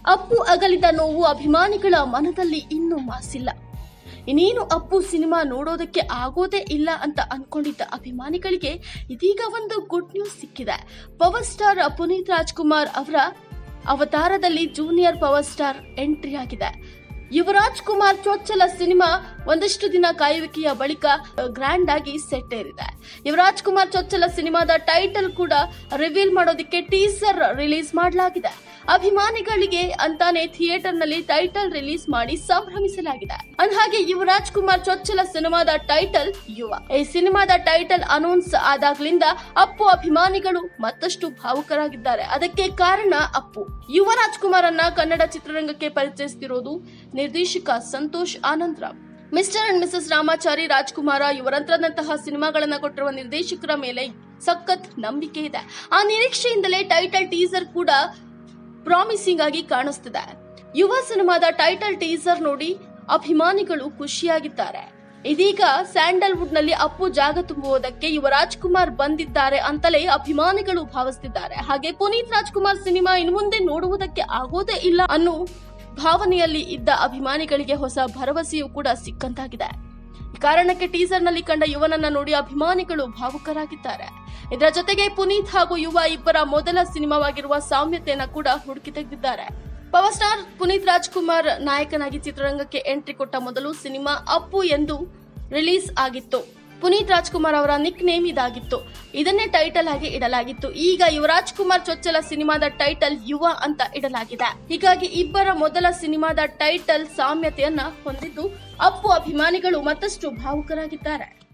ಅಪ್ಪು ಅಗಲಿದ ನೋವು ಅಭಿಮಾನಿಗಳ ಮನದಲ್ಲಿ ಇನ್ನೂ ಮಾಸಿಲ್ಲ ಇನ್ನೇನು ಅಪ್ಪು ಸಿನಿಮಾ ನೋಡೋದಕ್ಕೆ ಆಗೋದೇ ಇಲ್ಲ ಅಂತ ಅನ್ಕೊಂಡಿದ್ದ ಅಭಿಮಾನಿಗಳಿಗೆ ಇದೀಗ ಒಂದು ಗುಡ್ ನ್ಯೂಸ್ ಸಿಕ್ಕಿದೆ ಪವರ್ ಸ್ಟಾರ್ ಪುನೀತ್ ರಾಜ್ಕುಮಾರ್ ಅವರ ಅವತಾರದಲ್ಲಿ ಜೂನಿಯರ್ ಪವರ್ ಸ್ಟಾರ್ ಎಂಟ್ರಿ ಆಗಿದೆ ಯುವರಾಜ್ ಕುಮಾರ್ ಚೊಚ್ಚಲ ಸಿನಿಮಾ ಒಂದಷ್ಟು ದಿನ ಕಾಯುವಿಕೆಯ ಬಳಿಕ ಗ್ರ್ಯಾಂಡ್ ಆಗಿ ಸೆಟ್ ಏರಿದೆ ಯುವರಾಜ್ ಕುಮಾರ್ ಚೊಚ್ಚಲ ಸಿನಿಮಾದ ಟೈಟಲ್ ಕೂಡ ರಿವೀಲ್ ಮಾಡೋದಕ್ಕೆ ಟೀಸರ್ ರಿಲೀಸ್ ಮಾಡಲಾಗಿದೆ ಅಭಿಮಾನಿಗಳಿಗೆ ಅಂತಾನೆ ಥಿಯೇಟರ್ ನಲ್ಲಿ ಟೈಟಲ್ ರಿಲೀಸ್ ಮಾಡಿ ಸಂಭ್ರಮಿಸಲಾಗಿದೆ ಅಂದಹಾಗೆ ಯುವರಾಜ್ ಕುಮಾರ್ ಚೊಚ್ಚಲ ಸಿನಿಮಾದ ಟೈಟಲ್ ಯುವ ಈ ಸಿನಿಮಾದ ಟೈಟಲ್ ಅನೌನ್ಸ್ ಆದಾಗ್ಲಿಂದ ಅಪ್ಪು ಅಭಿಮಾನಿಗಳು ಮತ್ತಷ್ಟು ಭಾವುಕರಾಗಿದ್ದಾರೆ ಅದಕ್ಕೆ ಕಾರಣ ಅಪ್ಪು ಯುವ ರಾಜ್ಕುಮಾರ್ ಅನ್ನ ಕನ್ನಡ ಚಿತ್ರರಂಗಕ್ಕೆ ಪರಿಚಯಿಸುತ್ತಿರೋದು ನಿರ್ದೇಶಕ Santhosh Anandram mister and Mrs Ramachari Rajakumara ಯುವರಂತ್ರದಂತಹ ಸಿನಿಮಾಗಳನ್ನ ಕೊಟ್ಟಿರುವ ನಿರ್ದೇಶಕರ ಮೇಲೆ ಸಖತ್ ನಂಬಿಕೆ ಇದೆ ಆ ನಿರೀಕ್ಷೆಯಿಂದಲೇ ಟೈಟಲ್ ಟೀಸರ್ ಕೂಡ ಪ್ರಾಮಿಸಿಂಗ್ ಆಗಿ ಕಾಣಿಸ್ತಿದೆ ಯುವ ಸಿನಿಮಾದ ಟೈಟಲ್ ಟೀಸರ್ ನೋಡಿ ಅಭಿಮಾನಿಗಳು ಖುಷಿಯಾಗಿದ್ದಾರೆ ಇದೀಗ ಸ್ಯಾಂಡಲ್ವುಡ್ ನಲ್ಲಿ ಅಪ್ಪು ಜಾಗ ತುಂಬುವುದಕ್ಕೆ ಯುವರಾಜ್ ಕುಮಾರ್ ಬಂದಿದ್ದಾರೆ ಅಂತಲೇ ಅಭಿಮಾನಿಗಳು ಭಾವಿಸುತ್ತಿದ್ದಾರೆ ಹಾಗೆ ಪುನೀತ್ ರಾಜ್ಕುಮಾರ್ ಸಿನಿಮಾ ಇನ್ನು ಮುಂದೆ ನೋಡುವುದಕ್ಕೆ ಆಗೋದೇ ಇಲ್ಲ ಅನ್ನೋ ಭಾವನೆಯಲ್ಲಿ ಇದ್ದ ಅಭಿಮಾನಿಗಳಿಗೆ ಹೊಸ ಭರವಸೆಯೂ ಕೂಡ ಸಿಕ್ಕಂತಾಗಿದೆ ಈ ಕಾರಣಕ್ಕೆ ಟೀಸರ್ ನಲ್ಲಿ ಕಂಡ ಯುವನನ್ನ ನೋಡಿ ಅಭಿಮಾನಿಗಳು ಭಾವುಕರಾಗಿದ್ದಾರೆ ಇದರ ಜೊತೆಗೆ ಪುನೀತ್ ಹಾಗೂ ಯುವ ಇಬ್ಬರ ಮೊದಲ ಸಿನಿಮಾವಾಗಿರುವ ಸಾಮ್ಯತೆಯನ್ನ ಕೂಡ ಹುಡುಕಿ ತೆಗೆದಿದ್ದಾರೆ ಪವರ್ ಸ್ಟಾರ್ ಪುನೀತ್ ರಾಜ್ಕುಮಾರ್ ನಾಯಕನಾಗಿ ಚಿತ್ರರಂಗಕ್ಕೆ ಎಂಟ್ರಿ ಕೊಟ್ಟ ಮೊದಲು ಸಿನಿಮಾ ಅಪ್ಪು ಎಂದು ರಿಲೀಸ್ ಆಗಿತ್ತು ಪುನೀತ್ ರಾಜ್ಕುಮಾರ್ ಅವರ ನಿಕ್ ನೇಮ್ ಇದಾಗಿತ್ತು ಇದನ್ನೇ ಟೈಟಲ್ ಆಗಿ ಇಡಲಾಗಿತ್ತು ಈಗ ಯುವರಾಜ್ ಕುಮಾರ್ ಚೊಚ್ಚಲ ಸಿನಿಮಾದ ಟೈಟಲ್ ಯುವ ಅಂತ ಇಡಲಾಗಿದೆ ಹೀಗಾಗಿ ಇಬ್ಬರ ಮೊದಲ ಸಿನಿಮಾದ ಟೈಟಲ್ ಸಾಮ್ಯತೆಯನ್ನ ಹೊಂದಿದ್ದು ಅಪ್ಪು ಅಭಿಮಾನಿಗಳು ಮತ್ತಷ್ಟು ಭಾವುಕರಾಗಿದ್ದಾರೆ